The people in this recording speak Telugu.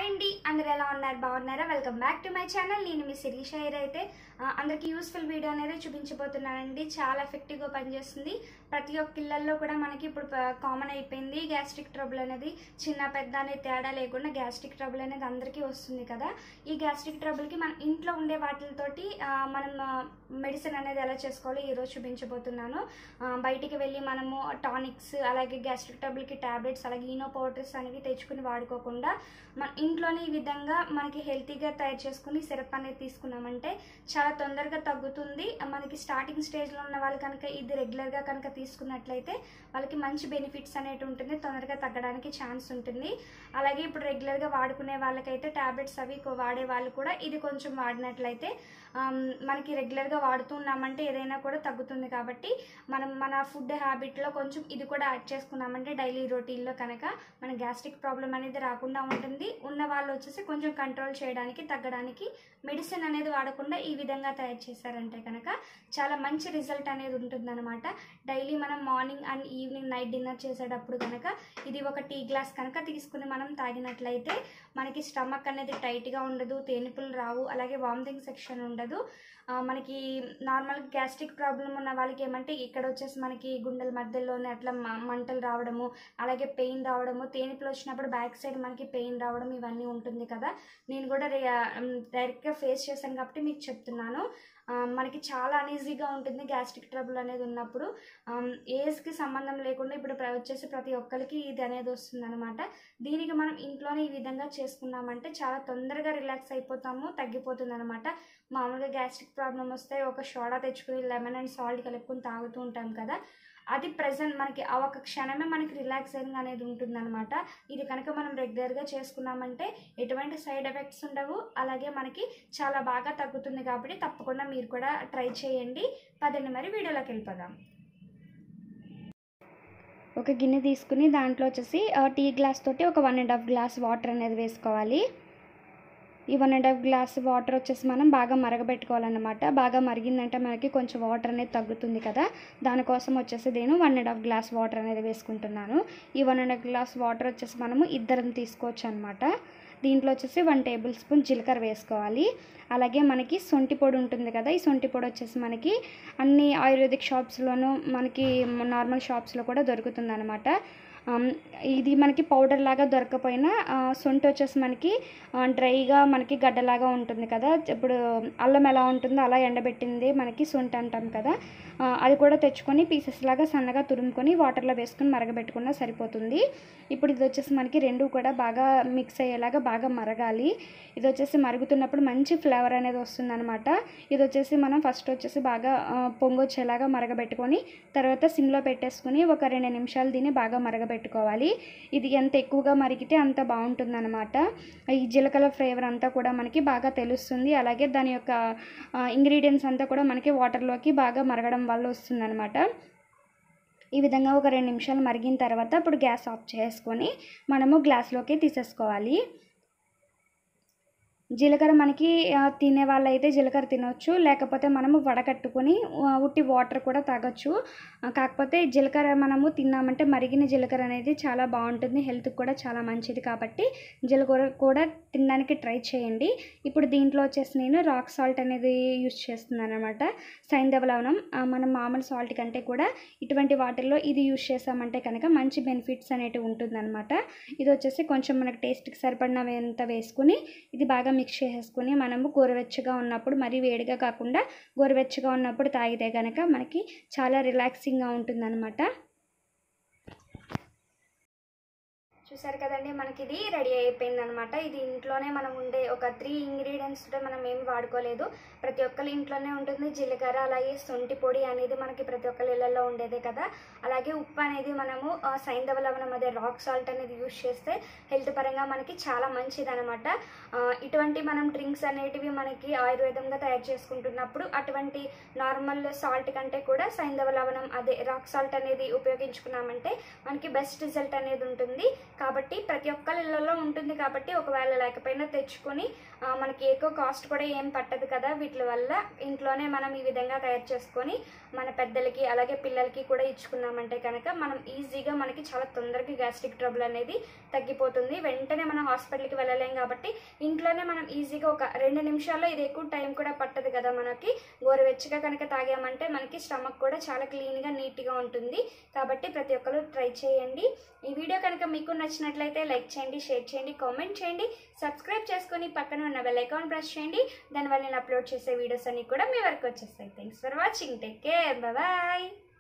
హాయ్ అండి అందరు ఎలా ఉన్నారు బాగున్నారా welcome back to my channel నేను మీ శిరీష హైర్ అయితే ఆ, అందరికీ యూస్ఫుల్ వీడియో అనేది చూపించబోతున్నానండి చాలా ఎఫెక్టివ్గా పనిచేస్తుంది ప్రతి ఒక్క పిల్లల్లో కూడా మనకి ఇప్పుడు కామన్ అయిపోయింది గ్యాస్ట్రిక్ ట్రబుల్ అనేది చిన్న పెద్ద అనే తేడా లేకుండా గ్యాస్ట్రిక్ ట్రబుల్ అనేది అందరికీ వస్తుంది కదా ఈ గ్యాస్ట్రిక్ ట్రబుల్కి మన ఇంట్లో ఉండే వాటితోటి ఆ, మనం మెడిసిన్ అనేది ఎలా చేసుకోవాలో ఈరోజు చూపించబోతున్నాను ఆ, బయటికి వెళ్ళి మనము టానిక్స్ అలాగే గ్యాస్ట్రిక్ ట్రబుల్కి టాబ్లెట్స్ అలాగే ఈనో పౌడర్స్ అనేవి తెచ్చుకుని వాడుకోకుండా మన ఇంట్లోనే ఈ విధంగా మనకి హెల్తీగా తయారు చేసుకుని సిరప్ అనేది తీసుకున్నామంటే చాలా తొందరగా తగ్గుతుంది మనకి స్టార్టింగ్ స్టేజ్లో ఉన్న వాళ్ళు కనుక ఇది రెగ్యులర్గా కనుక తీసుకున్నట్లయితే వాళ్ళకి మంచి బెనిఫిట్స్ అనేవి ఉంటుంది తొందరగా తగ్గడానికి ఛాన్స్ ఉంటుంది అలాగే ఇప్పుడు రెగ్యులర్గా వాడుకునే వాళ్ళకైతే టాబ్లెట్స్ అవి కొ- వాడే వాళ్ళు కూడా ఇది కొంచెం వాడినట్లయితే ఆమ్, మనకి రెగ్యులర్గా వాడుతున్నామంటే ఏదైనా కూడా తగ్గుతుంది కాబట్టి మనం మన ఫుడ్ హ్యాబిట్లో కొంచెం ఇది కూడా యాడ్ చేసుకున్నామంటే డైలీ రొటీన్లో కనుక మన గ్యాస్ట్రిక్ ప్రాబ్లం అనేది రాకుండా ఉంటుంది ఉన్న వాళ్ళు వచ్చేసి కొంచెం కంట్రోల్ చేయడానికి తగ్గడానికి మెడిసిన్ అనేది వాడకుండా ఈ విధంగా తయారు చేశారంటే కనుక చాలా మంచి రిజల్ట్ అనేది ఉంటుందన్నమాట డైలీ మనం morning and evening night dinner చేసేటప్పుడు కనుక ఇది ఒక టీ గ్లాస్ కనుక తీసుకుని మనం తాగినట్లయితే మనకి స్టమక్ అనేది టైట్గా ఉండదు తేనిపులు రావు అలాగే వామిటింగ్ సెక్షన్ ఉండదు ఆ, మనకి నార్మల్ గ్యాస్ట్రిక్ ప్రాబ్లం ఉన్న వాళ్ళకి ఏమంటే ఇక్కడ వచ్చేసి మనకి గుండెల మధ్యలోనే అట్లా మ- మంటలు రావడము అలాగే పెయిన్ రావడము తేనిపులు వచ్చినప్పుడు బ్యాక్ సైడ్ మనకి పెయిన్ రావడం ఇవన్నీ ఉంటుంది కదా నేను కూడా డైరెక్ట్గా ఫేస్ చేశాను కాబట్టి మీకు చెప్తున్నాను ఆ, మనకి చాలా అనీజీగా ఉంటుంది గ్యాస్ట్రిక్ ట్రబుల్ అనేది ఉన్నప్పుడు ఏజ్కి సంబంధం లేకుండా ఇప్పుడు ప్ర- వచ్చేసి ప్రతి ఒక్కరికి ఇది అనేది వస్తుంది అనమాట దీనికి మనం ఇంట్లోనే ఈ విధంగా చేసుకున్నామంటే చాలా తొందరగా రిలాక్స్ అయిపోతాము తగ్గిపోతుంది అనమాట మామూలుగా గ్యాస్ట్రిక్ ప్రాబ్లం వస్తే ఒక సోడా తెచ్చుకుని లెమన్ అండ్ సాల్ట్ కలుపుకొని తాగుతూ ఉంటాం కదా అది ప్రజెంట్ మనకి ఆ ఒక క్షణమే మనకి రిలాక్సింగ్ అనేది ఉంటుందన్నమాట ఇది కనుక మనం రెగ్యులర్గా చేసుకున్నామంటే ఎటువంటి సైడ్ ఎఫెక్ట్స్ ఉండవు అలాగే మనకి చాలా బాగా తగ్గుతుంది కాబట్టి తప్పకుండా మీరు కూడా ట్రై చేయండి పదండి మరి వీడియోలోకి వెళ్ళిపోదాం ఒక గిన్నె తీసుకుని దాంట్లో వచ్చేసి ఆ, టీ గ్లాస్ తోటి ఒక one and half glass water అనేది వేసుకోవాలి ఈ one and half glass water వచ్చేసి మనం బాగా మరగబెట్టుకోవాలన్నమాట బాగా మరిగిందంటే మనకి కొంచెం వాటర్ అనేది తగ్గుతుంది కదా దానికోసం వచ్చేసి నేను one and half glass water అనేది వేసుకుంటున్నాను ఈ one and half glass water వచ్చేసి మనము ఇద్దరం తీసుకోవచ్చు అనమాట దీంట్లో వచ్చేసి వన్ టేబుల్ స్పూన్ జీలకర్ర వేసుకోవాలి అలాగే మనకి సొంటి పొడి ఉంటుంది కదా ఈ సొంటి పొడి వచ్చేసి మనకి అన్ని ఆయుర్వేదిక్ షాప్స్లోనూ మనకి నార్మల్ షాప్స్లో కూడా దొరుకుతుంది అనమాట ఇది మనకి పౌడర్ లాగా దొరకపోయినా ఆ, సొంటి వచ్చేసి మనకి ఆ, డ్రైగా మనకి గడ్డలాగా ఉంటుంది కదా ఇప్పుడు అల్లం ఎలా ఉంటుందో అలా ఎండబెట్టింది మనకి సొంటి అంటాం కదా ఆ, అది కూడా తెచ్చుకొని పీసెస్ లాగా సన్నగా తురుముకొని వాటర్లో వేసుకొని మరగబెట్టుకున్నా సరిపోతుంది ఇప్పుడు ఇది వచ్చేసి మనకి రెండు కూడా బాగా మిక్స్ అయ్యేలాగా బాగా మరగాలి ఇది వచ్చేసి మరుగుతున్నప్పుడు మంచి ఫ్లేవర్ అనేది వస్తుందన్నమాట ఇది వచ్చేసి మనం ఫస్ట్ వచ్చేసి బాగా ఆ, పొంగొచ్చేలాగా మరగబెట్టుకొని తర్వాత సిమ్లో పెట్టేసుకుని ఒక రెండు నిమిషాలు దీన్ని బాగా మరగబెట్టుకోవాలి ఇది ఎంత ఎక్కువగా మరిగితే అంత బాగుంటుందన్నమాట ఈ జీలకర్ర ఫ్లేవర్ అంతా కూడా మనకి బాగా తెలుస్తుంది అలాగే దాని యొక్క ఇంగ్రీడియంట్స్ అంతా కూడా మనకి వాటర్లోకి బాగా మరగడం వల్ల వస్తుందన్నమాట ఈ విధంగా ఒక రెండు నిమిషాలు మరిగిన తర్వాత ఇప్పుడు గ్యాస్ ఆఫ్ చేసుకొని మనము గ్లాస్లోకి తీసేసుకోవాలి జీలకర్ర మనకి ఆ, తినే వాళ్ళైతే జీలకర్ర తినొచ్చు లేకపోతే మనము వడకట్టుకొని ఆ, ఉట్టి వాటర్ కూడా తాగొచ్చు ఆ, కాకపోతే జీలకర్ర మనము తిన్నామంటే మరిగిన జీలకర్ర అనేది చాలా బాగుంటుంది హెల్త్కి కూడా చాలా మంచిది కాబట్టి జీలకర్ర కూడా తినడానికి ట్రై చేయండి ఇప్పుడు దీంట్లో వచ్చేసి నేను రాక్ సాల్ట్ అనేది యూస్ చేస్తున్నాను అనమాట సైంధవ లవణం ఆ, మనం మామూలు సాల్ట్ కంటే కూడా ఇటువంటి వాటిల్లో ఇది యూస్ చేసామంటే కనుక మంచి బెనిఫిట్స్ అనేటివి ఉంటుందన్నమాట ఇది వచ్చేసి కొంచెం మనకు టేస్ట్కి సరిపడినంత వేసుకుని ఇది బాగా మిక్స్ చేసేసుకుని మనము గోరువెచ్చగా ఉన్నప్పుడు మరీ వేడిగా కాకుండా గోరువెచ్చగా ఉన్నప్పుడు తాగితే కనుక మనకి చాలా రిలాక్సింగ్గా ఉంటుందన్నమాట చూసారు కదండి మనకి ఇది రెడీ అయిపోయింది అనమాట ఇది ఇంట్లోనే మనం ఉండే ఒక త్రీ ఇంగ్రీడియంట్స్ మనం ఏమి వాడుకోలేదు ప్రతి ఒక్కరి ఇంట్లోనే ఉంటుంది జీలకర్ర అలాగే శొంఠి పొడి అనేది మనకి ప్రతి ఒక్కరి ఇళ్ళల్లో ఉండేదే కదా అలాగే ఉప్పు అనేది మనము ఆ, సైంధవ లవణం అదే రాక్ సాల్ట్ అనేది యూస్ చేస్తే హెల్త్ పరంగా మనకి చాలా మంచిది అనమాట ఇటువంటి మనం డ్రింక్స్ అనేటివి మనకి ఆయుర్వేదంగా తయారు చేసుకుంటున్నప్పుడు అటువంటి నార్మల్ సాల్ట్ కంటే కూడా సైంధవ లవణం అదే రాక్ సాల్ట్ అనేది ఉపయోగించుకున్నామంటే మనకి బెస్ట్ రిజల్ట్ అనేది ఉంటుంది కాబట్టి ప్రతి ఒక్కరి ఇళ్ళలో ఉంటుంది కాబట్టి ఒకవేళ లేకపోయినా తెచ్చుకొని ఆ, మనకి ఎక్కువ కాస్ట్ కూడా ఏం పట్టదు కదా వీటి వల్ల ఇంట్లోనే మనం ఈ విధంగా తయారు చేసుకొని మన పెద్దలకి అలాగే పిల్లలకి కూడా ఇచ్చుకున్నామంటే కనుక మనం ఈజీగా మనకి చాలా తొందరగా గ్యాస్ట్రిక్ ట్రబుల్ అనేది తగ్గిపోతుంది వెంటనే మనం హాస్పిటల్కి వెళ్ళలేం కాబట్టి ఇంట్లోనే మనం ఈజీగా ఒక రెండు నిమిషాల్లో ఇది ఎక్కువ టైం కూడా పట్టదు కదా మనకి గోరువెచ్చగా కనుక తాగామంటే మనకి స్టమక్ కూడా చాలా క్లీన్గా నీట్గా ఉంటుంది కాబట్టి ప్రతి ఒక్కరు ట్రై చేయండి ఈ వీడియో కనుక మీకు నచ్చినట్లయితే లైక్ చేయండి షేర్ చేయండి కామెంట్ చేయండి సబ్స్క్రైబ్ చేసుకొని పక్కన ఉన్న బెల్ ఐకాన్ ప్రెస్ చేయండి దానివల్ల నేను అప్లోడ్ చేసే వీడియోస్ అన్ని కూడా మీ వరకు వచ్చేస్తాయి thanks for watching take care bye